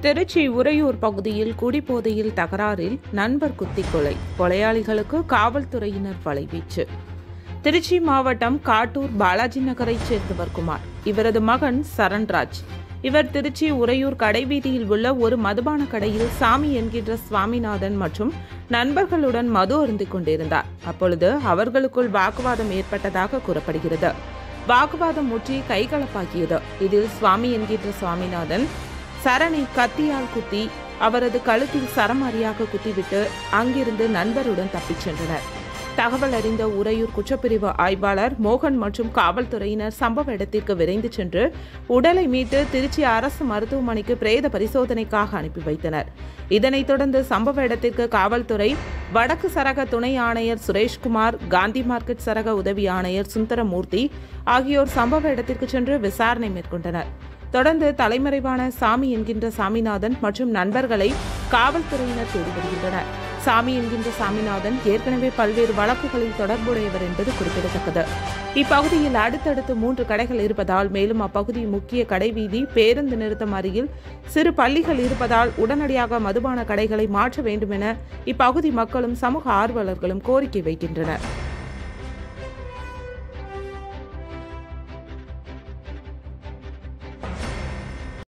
திருச்சி உறையூர் பகுதியில் குடிபோதையில் தகராறில் நண்பர் குத்தி கொலை கொலையாளிகளுக்கு காவல்துறையினர் வலைவீச்சு திருச்சி மாவட்டம் காட்டூர் பாலாஜி நகரைச் சேர்ந்தவர் குமார் இவரது மகன் சரண்ராஜ் இவர் திருச்சி உறையூர் கடைவீதியில் உள்ள ஒரு மதுபான கடையில் சாமி என்கின்ற சுவாமிநாதன் மற்றும் நண்பர்களுடன் மது அருந்திக் கொண்டிருந்தார் அப்பொழுது அவர்களுக்குள் வாக்குவாதம் ஏற்பட்டதாக கூறப்படுகிறது வாக்குவாதம் முற்றி கைகலப்பாக்கியது இதில் சுவாமி என்கின்ற சுவாமிநாதன் சரணை கத்தியால் குத்தி அவரது கழுத்தில் சரமாரியாக குத்திவிட்டு அங்கிருந்து நண்பருடன் தப்பிச் சென்றனர் தகவல் அறிந்த உறையூர் குற்றப்பிரிவு ஆய்வாளர் மோகன் மற்றும் காவல்துறையினர் சம்பவ இடத்திற்கு விரைந்து சென்று உடலை மீட்டு திருச்சி அரசு மருத்துவமனைக்கு பிரேத பரிசோதனைக்காக அனுப்பி வைத்தனர் இதனைத் தொடர்ந்து சம்பவ இடத்திற்கு காவல்துறை வடக்கு சரக துணை ஆணையர் சுரேஷ்குமார் காந்தி மார்க்கெட் சரக உதவி ஆணையர் சுந்தரமூர்த்தி ஆகியோர் சம்பவ இடத்திற்கு சென்று விசாரணை மேற்கொண்டனர் தொடர்ந்து தலைமறைவான சாமி என்கின்ற சாமிநாதன் மற்றும் நண்பர்களை காவல்துறையினர் தேடி வருகின்றனர் சாமி என்கின்ற சாமிநாதன் ஏற்கனவே பல்வேறு வழக்குகளில் தொடர்புடையவர் என்பது குறிப்பிடத்தக்கது இப்பகுதியில் அடுத்தடுத்து மூன்று கடைகள் இருப்பதால் மேலும் அப்பகுதி முக்கிய கடைவீதி பேருந்து நிறுத்தம் அருகில் சிறு பள்ளிகள் இருப்பதால் உடனடியாக மதுபான கடைகளை மாற்ற வேண்டும் என இப்பகுதி மக்களும் சமூக ஆர்வலர்களும் கோரிக்கை வைக்கின்றனர்